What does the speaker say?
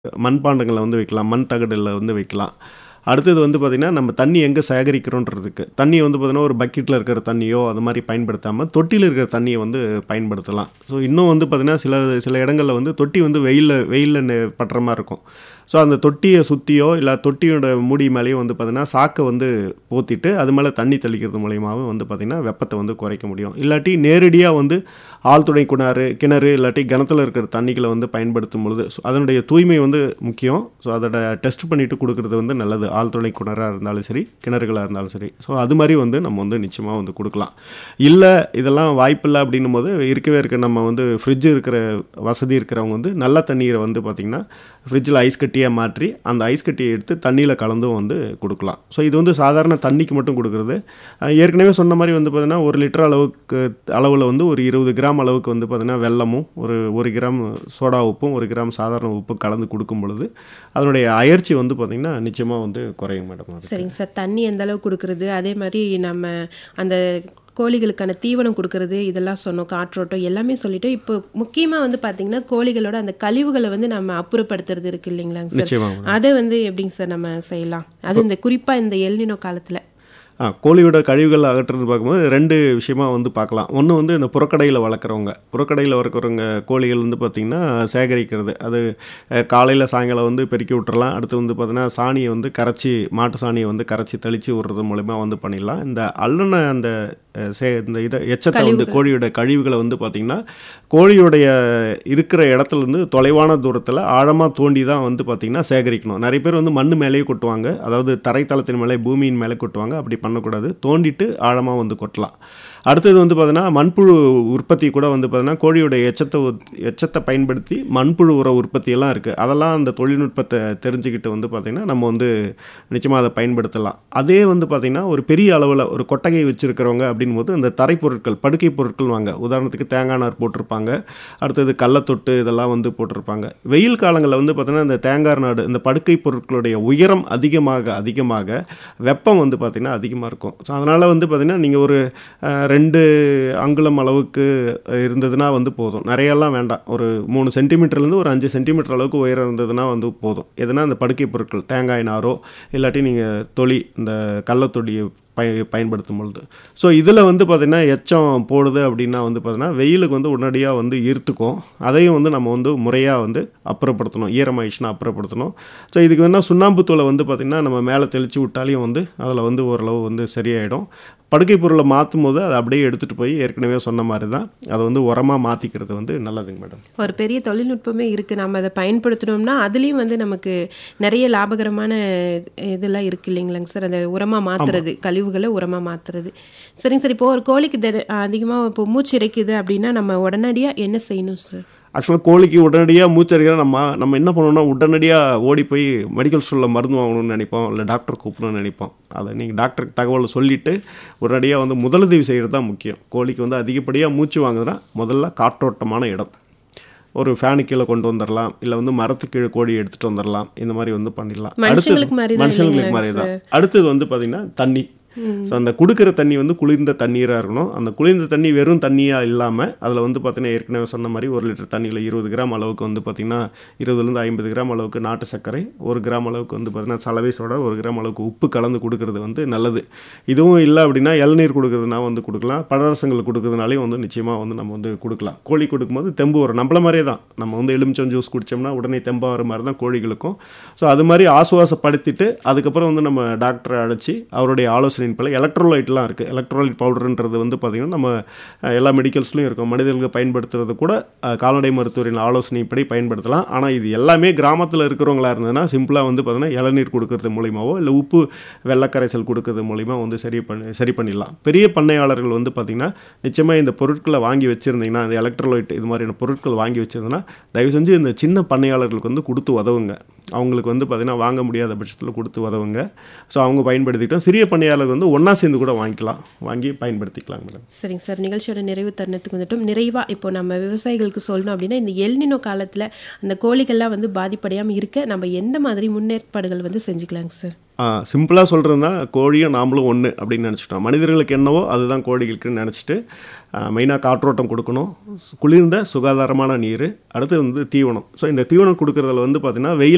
மண்பாண்டங்கள்ல வந்து வைக்கலாம். மண் தகடுல வந்து வைக்கலாம். அடுத்தது வந்து பார்த்தீங்கன்னா, நம்ம தண்ணி எங்க சேகரிக்கிறோன்றதுக்கு. தண்ணி வந்து பார்த்தீங்கன்னா, ஒரு பக்கெட்ல இருக்கிற தண்ணியோ, அது மாரி பயன்படுத்தாம, தொட்டியில இருக்கிற தண்ணிய வந்து பயன்படுத்தலாம். ஸோ, இன்னும் வந்து பார்த்தீங்கன்னா, சில சில இடங்கள்ல வந்து தொட்டி வந்து வெயில்ல வெயில்ல நெ படுற மாரி இருக்கும். ஸோ, அந்த தொட்டிய சுத்தியோ, இல்ல தொட்டியோட மூடி மேலேயோ வந்து பார்த்தீங்கன்னா, சாக்க வந்து போத்திட்டு, அது மேல தண்ணி தெளிக்கிறது மூலியமாவும் வந்து பார்த்தீங்கன்னா, வெப்பத்த வந்து குறைக்க முடியும். இல்லாட்டி நேரடியா வந்து ஆழ்துளை கிணறு கிணறு இல்லாட்டி கிணத்துல இருக்கிற தண்ணிகள வந்து பயன்படுத்தும் பொழுது, ஸோ அதனுடைய தூய்மை வந்து முக்கியம். ஸோ, அதோட டெஸ்ட் பண்ணிட்டு குடுக்குறது வந்து நல்லது. ஆழ்துளை கிணறா இருந்தாலும் சரி, கிணறுகளா இருந்தாலும் சரி. ஸோ, அது மாரி வந்து நம்ம வந்து நிச்சயமா வந்து குடுக்கலாம். இல்ல இதெல்லாம் வாய்ப்பில்ல அப்படின்னும்போது, இருக்கவே இருக்க நம்ம வந்து ஃப்ரிட்ஜ் இருக்கிற வசதி இருக்கிறவங்க வந்து நல்ல தண்ணீர வந்து பார்த்தீங்கன்னா, ஃப்ரிட்ஜில ஐஸ் கட்டியா மாற்றி, அந்த ஐஸ் கட்டிய எடுத்து தண்ணீல கலந்தும் வந்து குடுக்கலாம். ஸோ, இது வந்து சாதாரண தண்ணிக்கு மட்டும் குடுக்குறது. அ ஏற்கனவே சொன்ன மாரி வந்து பார்த்தீங்கன்னா, 1 லிட்டர் அளவுக்கு அளவுல வந்து ஒரு 20 கிராம் அளவுக்கு வந்து பார்த்தீங்கன்னா, வெல்லமும், ஒரு 1 கிராம் சோடா உப்பும், 1 கிராம் சாதாரண உப்பும் கலந்து குடுக்கும் பொழுது, அதனுடைய அயற்சி வந்து பார்த்தீங்கன்னா, நிச்சயமா வந்து குறையும் மேடம் அதுக்கு. சரிங்க சார். தண்ணி எந்த அளவுக்கு குடுக்குறது, அதே மாரி நம்ம அந்த கோழிகளுக்கான தீவனம் குடுக்குறது, இதெல்லாம் சொன்னோம். காற்றோட்டம் எல்லாமே சொல்லிட்டோம். இப்போ முக்கியமா வந்து பார்த்தீங்கன்னா, கோழிகளோட அந்த கழிவுகள வந்து நம்ம அப்புறப்படுத்துறது இருக்கு இல்லைங்களாங்க சார்? நிச்சயமா மேடம். அத வந்து எப்படிங்க சார் நம்ம செய்யலாம்? அதுவும் இந்த குறிப்பா இந்த எல்னினோ காலத்துல. ஆ கோழியோட கழிவுகள் அகற்றுறது பார்க்கும்போது 2 விஷயமா வந்து பார்க்கலாம். ஒண்ணு வந்து இந்த புறக்கடையில வளர்க்குறவங்க. புறக்கடையில வளர்க்குறவங்க கோழிகள் வந்து பார்த்தீங்கன்னா, சேகரிக்கிறது. அது அ காலையில, சாயங்காலம் வந்து பெருக்கி விட்டுறலாம். அடுத்து வந்து பார்த்தீங்கன்னா, சாணிய வந்து கரைச்சி மாட்டு சாணிய வந்து கரைச்சி தெளிச்சு விடுறது மூலியமா வந்து பண்ணிடலாம். இந்த அள்ளுன அந்த அ சே இந்த இத எச்சத்த வந்து கழிவுகள். கோழியோட கழிவுகள வந்து பார்த்தீங்கன்னா, கோழியுடைய இருக்கிற இடத்துலருந்து தொலைவான தூரத்தில ஆழமா தோண்டி தான் வந்து பார்த்தீங்கன்னா, சேகரிக்கணும். நெறைய பேர் வந்து மண்ணு மேலேயே கொட்டுவாங்க. அதாவது தரைத்தளத்தின் மேலே, பூமியின் மேலே கொட்டுவாங்க. அப்படி பண்ணக்கூடாது. தோண்டிட்டு ஆழமா வந்து கொட்டலாம். அடுத்தது வந்து பார்த்தீங்கன்னா, மண்புழு உற்பத்தி கூட வந்து பார்த்தீங்கன்னா, கோழியோட எச்சத்த உத் எச்சத்த பயன்படுத்தி மண்புழு உர உற்பத்தியெல்லாம் இருக்கு. அதெல்லாம் அந்த தொழில்நுட்பத்த தெரிஞ்சுக்கிட்டு வந்து பார்த்தீங்கன்னா, நம்ம வந்து நிச்சயமா அத பயன்படுத்தலாம். அதே வந்து பார்த்தீங்கன்னா, ஒரு பெரிய அளவுல ஒரு கொட்டகை வச்சிருக்கிறவங்க அப்படின்னும்போது, இந்த தரை பொருட்கள், படுக்கை பொருட்கள்வாங்க. உதாரணத்துக்கு தேங்காய் நார் போட்டிருப்பாங்க. அடுத்தது கள்ளத்தொட்டு இதெல்லாம் வந்து போட்டிருப்பாங்க. வெயில் காலங்கள்ல வந்து பார்த்தீங்கன்னா, இந்த தேங்காய் நாடு, இந்த படுக்கை பொருட்களுடைய உயரம் அதிகமாக அதிகமாக வெப்பம் வந்து பார்த்தீங்கன்னா, அதிகமா இருக்கும். ஸோ, அதனால வந்து பார்த்தீங்கன்னா, நீங்க ஒரு அ 2 அங்குலம் அளவுக்கு இருந்ததுன்னா வந்து போதும். நெறையலாம் வேண்டாம். ஒரு 3 சென்டிமீட்டர்லேருந்து ஒரு 5 சென்டிமீட்டர் அளவுக்கு உயரம் இருந்ததுன்னா வந்து போதும். எதுனா இந்த படுக்கை பொருட்கள், தேங்காய் நாரோ, இல்லாட்டி நீங்க தொளி, இந்த கள்ளத்தொடிய பய பயன்படுத்தும் பொழுது. ஸோ, இதில வந்து பார்த்தீங்கன்னா, எச்சம் போடுது அப்படின்னா வந்து பார்த்தீங்கன்னா, வெயிலுக்கு வந்து உடனடியா வந்து ஈர்த்துக்கும். அதையும் வந்து நம்ம வந்து முறையா வந்து அப்புறப்படுத்தணும். ஈரமாயிடுச்சுன்னா அப்புறப்படுத்தணும். ஸோ, இதுக்கு வேணா சுண்ணாம்பு தூள வந்து பார்த்தீங்கன்னா, நம்ம மேல தெளிச்சு விட்டாலேயும் வந்து அதில வந்து ஓரளவு வந்து சரியாயிடும். படுக்கை பொருள மாத்தும்போது, அத அப்படியே எடுத்துட்டு போய் ஏற்கனவே சொன்ன மாரி தான், அத வந்து உரமா மாத்திக்கிறது வந்து நல்லதுங்க மேடம். ஒரு பெரிய தொழில்நுட்பமே இருக்கு. நம்ம அத பயன்படுத்தினோம்னா, அதுலயும் வந்து நமக்கு நெறைய லாபகரமான இதெல்லாம் இருக்கு இல்லைங்களாங்க சார்? அந்த உரமா ஆமா. மாத்துறது, கழிவுகள உரமா மாத்துறது. சரிங்க சார். இப்போ ஒரு கோழிக்கு தென அதிகமா இப்போ மூச்சு இரைக்குது அப்படின்னா, நம்ம உடனடியா என்ன செய்யணும் சார்? ஆக்சுவலா கோழிக்கு உடனடியா மூச்சரைக்கிற நம்ம நம்ம என்ன பண்ணுவோம்னா, உடனடியா ஓடி போய் மெடிக்கல் ஸ்டோர்ல மருந்து வாங்கணும்னு நெனைப்போம். இல்ல டாக்டர கூப்பிடணும்னு நெனைப்போம். அத நீங்க டாக்டருக்கு தகவல சொல்லிட்டு, உடனடியா வந்து முதலுதவி செய்றது தான் முக்கியம். கோழிக்கு வந்து அதிகப்படியா மூச்சு வாங்குதுன்னா, முதல்ல காற்றோட்டமான இடம். ஒரு ஃபேனுக்கு கீழ கொண்டு வந்துரலாம். இல்ல வந்து மரத்துக்கு கீழ கோழிய எடுத்துட்டு வந்துரலாம். இந்த மாரி வந்து பண்ணிடலாம். அடுத்தது மனுஷங்களுக்கு மாரி தான் மனுஷங்களுக்கு இல்லைங்களாங்க மாரி தான். சார்? அடுத்தது வந்து பார்த்தீங்கன்னா, தண்ணி. ம். ஸோ, அந்த குடுக்குற தண்ணி வந்து குளிர்ந்த தண்ணீரா இருக்கணும். அந்த குளிர்ந்த தண்ணி வெறும் தண்ணியா இல்லாம, அதில வந்து பார்த்தீங்கன்னா, ஏற்கனவே சொன்ன மாரி 1 லிட்டர் தண்ணியில 20 கிராம் அளவுக்கு வந்து பார்த்தீங்கன்னா, 20லேருந்து 50 கிராம் அளவுக்கு நாட்டு சர்க்கரை, 1 கிராம் அளவுக்கு வந்து பார்த்தீங்கன்னா, சலவை சோடா, 1 கிராம் அளவுக்கு உப்பு கலந்து குடுக்குறது வந்து நல்லது. இதுவும் இல்ல அப்படின்னா, இளநீர் குடுக்குறதுனா வந்து குடுக்கலாம். பழரசங்கள் குடுக்குறதுனாலயும் வந்து நிச்சயமா வந்து நம்ம வந்து குடுக்கலாம். கோழி குடுக்கும்போது தெம்பு வரும். நம்மள மாரியே தான். நம்ம வந்து எலுமிச்சம் ஜூஸ் குடிச்சோம்னா, உடனே தெம்பா வர மாரி தான் கோழிகளுக்கும். ஸோ, அது மாரி ஆசுவாசப்படுத்திட்டு, அதுக்கப்புறம் வந்து நம்ம டாக்டர அழைச்சு, அவருடைய ஆலோசனையின்படி எலக்ட்ரோலைட்லாம் இருக்கு. எலக்ட்ரோலைட் பவுடர்ன்றது வந்து பார்த்தீங்கன்னா, நம்ம அ எல்லா மெடிக்கல்ஸ்லயும் இருக்கும். மனிதர்களுக்கு பயன்படுத்துறது கூட அ கால்நடை மருத்துவரின் ஆலோசனைப்படி பயன்படுத்தலாம். ஆனா, இது எல்லாமே கிராமத்தில இருக்கிறவங்களா இருந்ததுன்னா, சிம்பிளா வந்து பார்த்தீங்கன்னா, இளநீர் குடுக்குறது மூலியமாவோ, இல்ல உப்பு வெள்ள கரைசல் குடுக்குறது மூலியமா வந்து சரி பண்ணி சரி பண்ணிடலாம். பெரிய பண்ணையாளர்கள் வந்து பார்த்தீங்கன்னா, நிச்சயமா இந்த பொருட்கள வாங்கி வச்சிருந்தீங்கன்னா, இந்த எலக்ட்ரோலைட் இது மாரியான பொருட்கள் வாங்கி வச்சிருந்தீங்கன்னா, தயவு செஞ்சு இந்த சின்ன பண்ணையாளர்களுக்கு வந்து குடுத்து உதவுங்க. அவங்களுக்கு வந்து பார்த்தீங்கன்னா, வாங்க முடியாத பட்சத்தில குடுத்து உதவுங்க. ஸோ, அவங்க பயன்படுத்திக்கிட்டோம். சிறிய பண்ணையாளர்கள் வந்து ஒண்ணா சேர்ந்து கூட வாங்கிக்கலாம். வாங்கி பயன்படுத்திக்கலாம் மேடம். சரிங்க சார். நிகழ்ச்சியோட நிறைவு தருணத்துக்கு வந்துட்டோம். நிறைவா இப்போ நம்ம விவசாயிகளுக்கு சொல்லணும் அப்படின்னா, இந்த எல்னினோ காலத்துல அந்த கோழிகள்லாம் வந்து பாதிப்படையாம இருக்க, நம்ம எந்த மாதிரி முன்னேற்பாடுகள் வந்து செஞ்சுக்கலாங்க சார்? ஆ சிம்பிளா சொல்றதுன்னா, கோழியும் நாமளும் ஒண்ணு அப்படின்னு நெனச்சுட்டோம். மனிதர்களுக்கு என்னவோ அதுதான் கோழிகளுக்குன்னு நெனச்சுட்டு, அ மெயினா காற்றோட்டம் குடுக்கணும். குளிர்ந்த சுகாதாரமான நீரு. அடுத்து வந்து தீவனம். ஸோ, இந்த தீவனம் குடுக்குறதுல வந்து பார்த்தீங்கன்னா, வெயில்